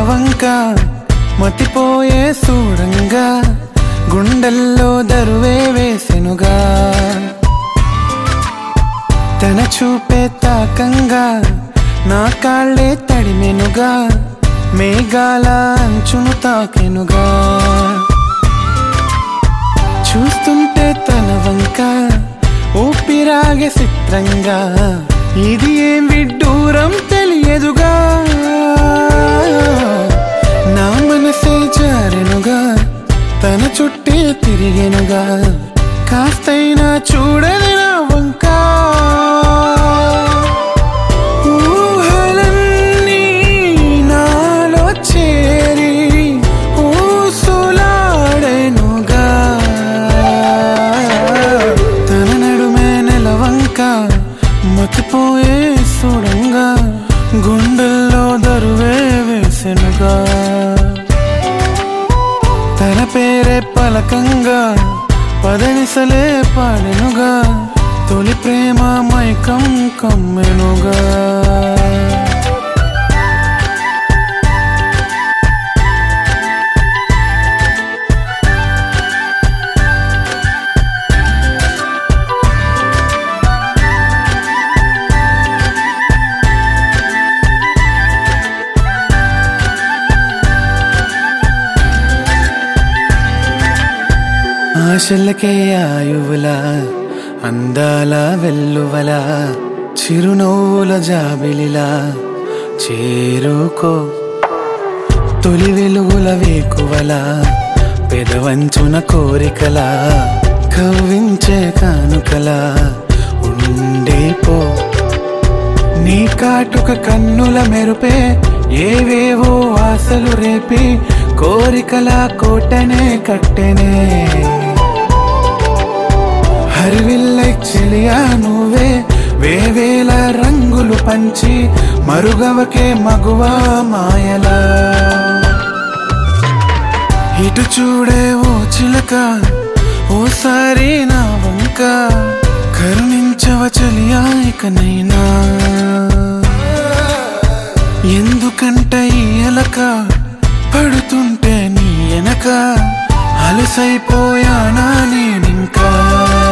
నెలవంక మతిపోయే చూడంగా గుండెల్లో దరువే వేసెనుగా తన చూపే తాకంగా నా కాళ్ళే తడిమెనుగా మేఘాల అంచును తాకెనుగా చూస్తుంటే తన వంక ఊపిరాగే చిత్రంగా ఇది ఏం విడ్డూరం తెలియదుగా నా మనసే జారెనుగా తన చుట్టే తిరిగెనుగా కాస్తైనా చూడని నా వంక ఊహలన్నీ నాలో చేరి ఊసులాడెనుగా తన నడుమే నెలవంక మతిపోయే చూడంగా గుండెల్లో దరువే వేసెనుగా తన పేరే పలకంగా పదనిసలే పాడెనుగా తొలి ప్రేమ మైకం కమ్మెనుగా ఆశలకే ఆయువుల అందాల వెల్లువల చిరునవ్వుల జాబిలిలా చేరుకో తొలి వెలుగుల వేకువల పెదవంచున కోరికల కవ్వించే కానుకల ఉండిపో నీ కాటుక కన్నుల మెరుపే ఏవేవో ఆశలు రేపి కోరికల కోటనే కట్టెనే హరివిల్లై చెలియా నువ్వే వేవేల రంగులు పంచి మరుగవకే మగువా మాయలా ఇటు చూడే ఓ చిలక ఓసారి నా వంక కరుణించవ చెలియా ఇకనైనా ఎందుకంట ఈ ఎలక పడుతుంటే నీ వెనక అలసైపోయానా నేనింకా